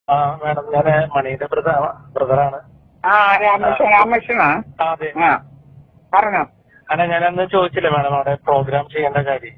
ആ മാഡം ഞാൻ മണിയുടെ ബ്രദർ ബ്രദറാണ് ആ രാമകൃഷ്ണൻ രാമകൃഷ്ണനാ ആ അതെ ആ പറഞ്ഞോ അല്ല ഞാനന്ന് ചോദിച്ചില്ലേ മാഡം അവിടെ പ്രോഗ്രാം ചെയ്യേണ്ട കാര്യം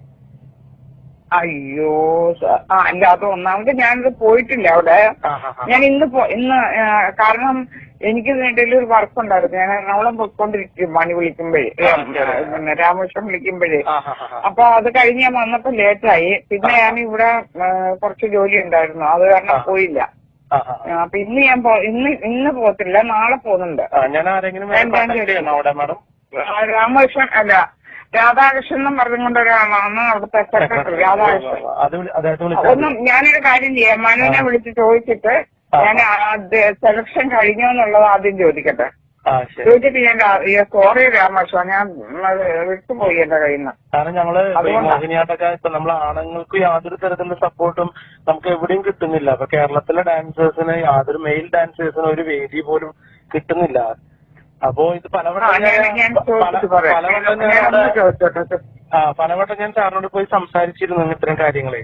അയ്യോ സ- ആ അല്ല അത് ഒന്നാമത് ഞാനിത് പോയിട്ടില്ല അവിടെ ആ ആ ആ. ഞാൻ ഇന്ന് പോ ഇന്ന് ആ, കാരണം എനിക്ക് വേണ്ടിയിൽ ഒരു വർക്ക് ഉണ്ടായിരുന്നു ഞാൻ എറണാകുളം പോയിക്കൊണ്ടിരിക്കും മണി വിളിക്കുമ്പോഴേ ആ, ശരി. പിന്നെ രാമകൃഷ്ണൻ വിളിക്കുമ്പോഴേ ആ ആ ആ ആ. അപ്പൊ അത് കഴിഞ്ഞ് ഞാൻ വന്നപ്പോ ലേറ്റായി പിന്നെ ഞാൻ ഇവിടെ ആ, കുറച്ച് ജോലി ഉണ്ടായിരുന്നു അത് കാരണം ആ. പോയില്ല ആ ആ ആ, അപ്പൊ ഇന്ന് ഞാൻ പോ- ഇന്ന് ഇന്ന് പോകത്തില്ല നാളെ പോകുന്നുണ്ട് ആ, ഞാൻ ആരെങ്കിലും ഞാൻ- ഞാൻ കോൺടാക്ട് ചെയ്യണോ അവിടെ മാഡം ആ, രാമകൃഷ്ണൻ അല്ല രാധാകൃഷ്ണൻ എന്നും പറഞ്ഞുകൊണ്ട് ഒരാളാണ് അവിടുത്തെ സെക്രട്ടറി രാധാകൃഷ്ണൻ അത് വിളി- അദ്ദേഹത്തെ വിളിച്ചാൽ ഒന്നും ഞാനൊരു കാര്യം ചെയ്യാം മനുവിനെ ആ. വിളിച്ച് ചോദിച്ചിട്ട് ആ. ഞാൻ സെലക്ഷൻ കഴിഞ്ഞോ എന്നുള്ളത് ആദ്യം ചോദിക്കട്ടെ ആ ശരി ചോദിച്ചിട്ട് ഞാൻ സോറി രാമകൃഷ്ണ ഞാൻ അത് വിട്ടുപോയി എന്റെ കയ്യിൽ നിന്ന് കാരണം ഞങ്ങള് ഇപ്പൊ ഈ അതുകൊണ്ടാ. മോഹിനിയാട്ടൊക്കെ ഇപ്പൊ നമ്മളെ ആണുങ്ങൾക്ക് യാതൊരു തരത്തിലുള്ള സപ്പോർട്ടും നമുക്ക് എവിടെയും കിട്ടുന്നില്ല അപ്പൊ കേരളത്തിലെ ഡാൻസേഴ്സിന് യാതൊരു മെയിൽ ഡാൻസേഴ്സിന് ഒരു വേദി പോലും കിട്ടുന്നില്ല അപ്പോ ഇത് ആ, പലവട്ടം ഞാൻ ഞാൻ ഞാൻ- ചോദിച്ചിട്ട് പല- പറയാം പലവട്ടം ഞാൻ ഞാനൊന്ന് അവിടെ- ചോദിച്ചോട്ടെ ആ പലവട്ടം ഞാൻ സാറിനോട് പോയി സംസാരിച്ചിരുന്നു ഇത്തരം കാര്യങ്ങളെ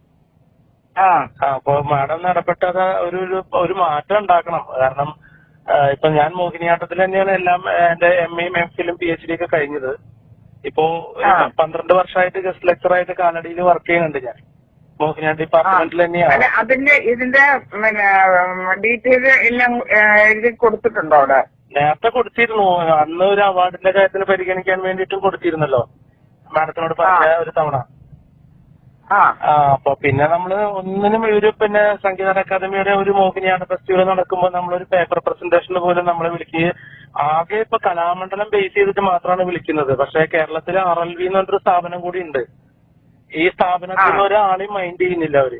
ആ ആ, അപ്പൊ മാഡം നടപ്പെട്ടത് ഒരു ഒരു- ഒരു മാറ്റം ഉണ്ടാക്കണം കാരണം ആ, ഇപ്പൊ ഞാൻ മോഹിനിയാട്ടത്തിൽ തന്നെയാണ് എല്ലാം ആ, എന്റെ എം എയും എം ഫിലും പി എച്ച് ഡി ഒക്കെ കഴിഞ്ഞത് ഇപ്പോ ഒരു ആ. പന്ത്രണ്ട് വർഷമായിട്ട് ഗസ്റ്റ് ലെക്ചറായിട്ട് കാലടിയിൽ വർക്ക് ചെയ്യുന്നുണ്ട് ഞാൻ മോഹിനിയാട്ട ഡിപ്പാർട്ട്മെന്റിൽ അല്ല, തന്നെയാണ് അതിന്റെ ഇതിന്റെ പിന്നെ ഡീറ്റെയിൽ എല്ലാം ഏ, എഴുതി കൊടുത്തിട്ടുണ്ടോ അവിടെ നേരത്തെ കൊടുത്തിരുന്നു അന്ന് ഒരു അവാർഡിന്റെ കാര്യത്തിന് പരിഗണിക്കാൻ വേണ്ടിയിട്ടും കൊടുത്തിരുന്നല്ലോ മാഡത്തിനോട് പറഞ്ഞ ഒരു തവണ ആ ആ അപ്പൊ പിന്നെ നമ്മള് ഒന്നിനും ഒരു പിന്നെ സംഗീത അക്കാദമിയുടെ ഒരു മോഹിനിയാട്ട ഫെസ്റ്റിവൽ നടക്കുമ്പോൾ നമ്മളൊരു പേപ്പർ പ്രസന്റേഷന് പോലും നമ്മളെ വിളിക്കുകയും ആകെ ഇപ്പൊ കലാമണ്ഡലം ബേസ് ചെയ്തിട്ട് മാത്രമാണ് വിളിക്കുന്നത് പക്ഷെ കേരളത്തിലെ ആർ എൽ വി എന്ന് പറഞ്ഞൊരു സ്ഥാപനം കൂടി ഉണ്ട് ഈ സ്ഥാപനത്തിൽ ആ. ഒരാളെയും മൈൻഡ് ചെയ്യുന്നില്ല അവര്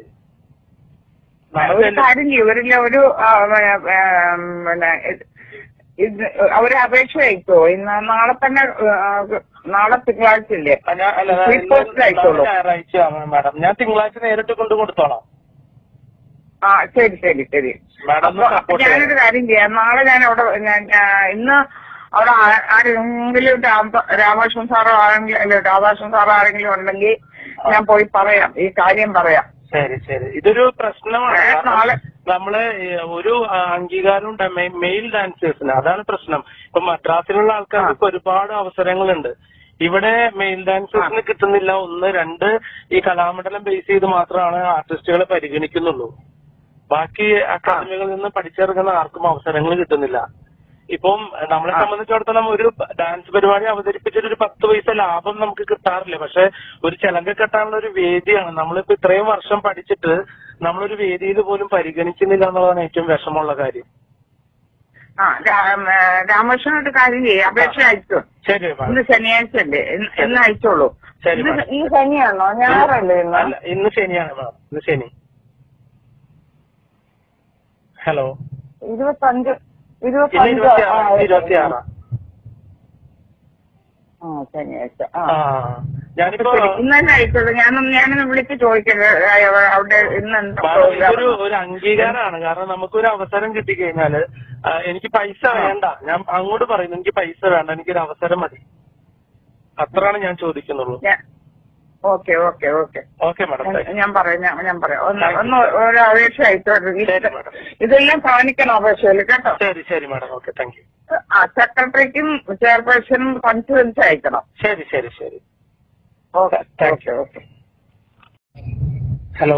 ഒരു നമുക്ക് കാര്യം ചെയ്യും ഇവരില്ല ഒരു ആ, പിന്നെ, ഏം, പിന്നെ ഇത് ഇത് അവര് അപേക്ഷ അയച്ചോ ഇന്ന് നാളെ തന്നെ ആ, നാളെ തിങ്കളാഴ്ച ഇല്ലേ ആ, ഞാൻ- അല്ല, Free ഇന്ന് post അയച്ചോളൂ. ഞായറാഴ്ച മാഡം ഞാൻ തിങ്കളാഴ്ച നേരിട്ട് കൊണ്ട് കൊടുത്തോളാം ആ ശരി ശരി ശരി മാഡം ഒന്ന് അപ്പൊ support ഞാനൊരു ചെയ്യണം. കാര്യം ചെയ്യാം നാളെ ഞാൻ അവിടെ ഞാൻ ആ, ഇന്ന് അവിടെ ആ- ആരെങ്കിലും രാമ- രാമകൃഷ്ണൻ സാറോ ആരെങ്കിലും അല്ല രാധാകൃഷ്ണൻ സാറോ ആരെങ്കിലും ഉണ്ടെങ്കിൽ ഞാൻ പോയി പറയാം ഈ കാര്യം പറയാം ശരി ശരി ഇതൊരു പ്രശ്നമാണ് ഏ, കാരണം നാളെ- നമ്മള് ഈ ഒരു ആ, അംഗീകാരം ഉണ്ട് മെ- മെയിൽ ഡാൻസേഴ്സിന് അതാണ് പ്രശ്നം ഇപ്പൊ മദ്രാസിലുള്ള ആൾക്കാർക്ക് ഒരുപാട് അവസരങ്ങളുണ്ട് ഇവിടെ മെയിൽ ഡാൻസേഴ്സിന് കിട്ടുന്നില്ല ഒന്ന് രണ്ട് ഈ കലാമണ്ഡലം ബേസ് ചെയ്ത് മാത്രമാണ് ആർട്ടിസ്റ്റുകളെ പരിഗണിക്കുന്നുള്ളൂ ബാക്കി അക്കാദമികളിൽ നിന്ന് പഠിച്ചിറങ്ങുന്ന ആർക്കും അവസരങ്ങൾ കിട്ടുന്നില്ല ഇപ്പം നമ്മളെ ആ. സംബന്ധിച്ചിടത്തോളം ഒരു ഡാൻസ് പരിപാടി അവതരിപ്പിച്ചിട്ട് ഒരു പത്ത് പൈസ ലാഭം നമുക്ക് കിട്ടാറില്ല പക്ഷെ ഒരു ചെലങ്ക കെട്ടാനുള്ള ഒരു വേദിയാണ് നമ്മളിപ്പോ ഇത്രയും വർഷം പഠിച്ചിട്ട് നമ്മളൊരു വേദിയിൽ പോലും പരിഗണിക്കുന്നില്ല എന്നുള്ളതാണ് ഏറ്റവും വിഷമമുള്ള കാര്യം ആ രാ- ഏ, രാമകൃഷ്ണൻ ഒരു കാര്യം ചെയ്യും അപേക്ഷ അയച്ചോ ശരി മാഡം ഇന്ന് ശനിയാഴ്ച അല്ലേ ഇന്ന് ഇന്ന് അയച്ചോളൂ ശരി, ഇന്ന് മാഡം. ഇന്ന് ശനിയാണോ ഞായറല്ലേ ഇന്ന് അല്ല ഇന്ന് ശനിയാണ് മാഡം ഇന്ന് ശനി ഹലോ ഇരുപത്തഞ്ച് ഇന്ന് ഇരുപത്തഞ്ച് ഇരുപത്തി ആ, ആറ് ഇരുപത്തി ആറാ ആ ശനിയാഴ്ച ആ ആ ഞാനിപ്പോ ശരി, ഇന്ന് തന്നെ അയച്ചോളൂ ഞാനൊന്ന് ഞാനൊന്ന് വിളിച്ച് ചോദിക്കട്ടെ ആ, അവിടെ ഇന്ന് എന്താ മാഡം, പ്രോഗ്രാം ഇതൊരു ഒരു അംഗീകാരമാണ് കാരണം നമുക്കൊരു അവസരം കിട്ടിക്കഴിഞ്ഞാല് ആ, എനിക്ക് പൈസ വേണ്ട ഞാൻ അങ്ങോട്ട് പറയുന്നു എനിക്ക് പൈസ വേണ്ട എനിക്കൊരു അവസരം മതി അത്രയാണ് ഞാൻ ചോദിക്കുന്നുള്ളൂ okay okay okay okay madam thank you. ഞാൻ പറയാം ഞാൻ ഞാൻ പറയാം ഒന്ന് Thank you. ഒന്ന് ഒരു അപേക്ഷ അയച്ചോട്ടെ ഇത് ശരി, madam. ഇതെല്ലാം കാണിക്കണം അപേക്ഷയിൽ കേട്ടോ ശരി ശരി മാഡം ഓക്കെ താങ്ക് യു ആ സെക്രട്ടറിക്കും ചെയർപേഴ്സണും കൺഫിഡൻസ് അയക്കണം ശരി ശരി ശരി okay Thank okay okay hello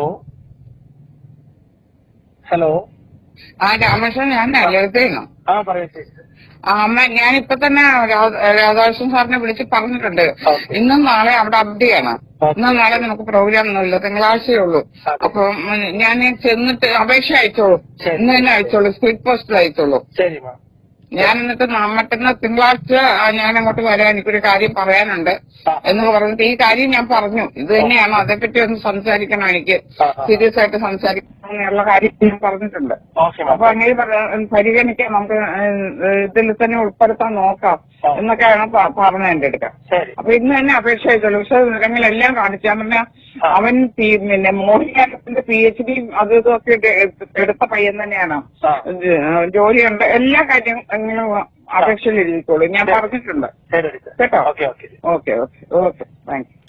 hello ആ രാമകൃഷ്ണൻ ഞാൻ ലളിതയാണ് ആ പറയൂ ചേച്ചി ആ അമ്മ ഞാനിപ്പൊ തന്നെ രാ- രാധാകൃഷ്ണൻ സാറിനെ വിളിച്ച് പറഞ്ഞിട്ടുണ്ട് Okay. ഇന്നും നാളെ അവിടെ അവധിയാണ് Okay. ഇന്നും നാളെ നമുക്ക് പ്രോഗ്രാം ഒന്നുമില്ല തിങ്കളാഴ്ചയേ ഉള്ളൂ Okay. അപ്പം ഞാൻ ചെന്നിട്ട് അപേക്ഷ അയച്ചോളൂ ശരി. ഇന്ന് തന്നെ അയച്ചോളൂ സ്പീഡ് പോസ്റ്റിൽ അയച്ചോളൂ ശരി മാം ഞാൻ എന്നിട്ട് ന- മറ്റന്നാ തിങ്കളാഴ്ച ആ, ഞാൻ അങ്ങോട്ട് വരാൻ എനിക്കൊരു കാര്യം പറയാനുണ്ട് ആ. എന്ന് പറഞ്ഞിട്ട് ഈ കാര്യം ഞാൻ പറഞ്ഞു ഇത് തന്നെയാണ് അതേപ്പറ്റി ഒന്ന് സംസാരിക്കണം എനിക്ക് ആ, ആ. സീരിയസ് ആയിട്ട് സംസാരിക്കണം എന്നുള്ള കാര്യം ഞാൻ പറഞ്ഞിട്ടുണ്ട് ഓക്കെ മാം അപ്പൊ അങ്ങനെ പറ- പരിഗണിക്കാം നമുക്ക് ഏഹ്, ഇതിൽ തന്നെ ഉൾപ്പെടുത്താൻ നോക്കാം ആ. എന്നൊക്കെയാണ് പ- പറഞ്ഞത് എന്റെ അടുക്ക ശരി അപ്പൊ ഇന്ന് തന്നെ അപേക്ഷ അയച്ചോളൂ പക്ഷെ വിവരങ്ങളെല്ലാം കാണിച്ചു ഞാൻ പറഞ്ഞ ആ. അവൻ പി- പിന്നെ മോഹിനിയാട്ടത്തിന്റെ പി എച്ച് ഡി അത് ഇതൊക്കെ എടു- എടുത്ത പയ്യൻ തന്നെയാണ് ആ. ഇത്, ആ, ജോലിയുണ്ട് എല്ലാ കാര്യവും അങ്ങനെ അപേക്ഷയിൽ എഴുതിക്കോളൂ ഞാൻ പറഞ്ഞിട്ടുണ്ട് ശരി എടുക്കാം കേട്ടോ okay okay okay okay okay thank U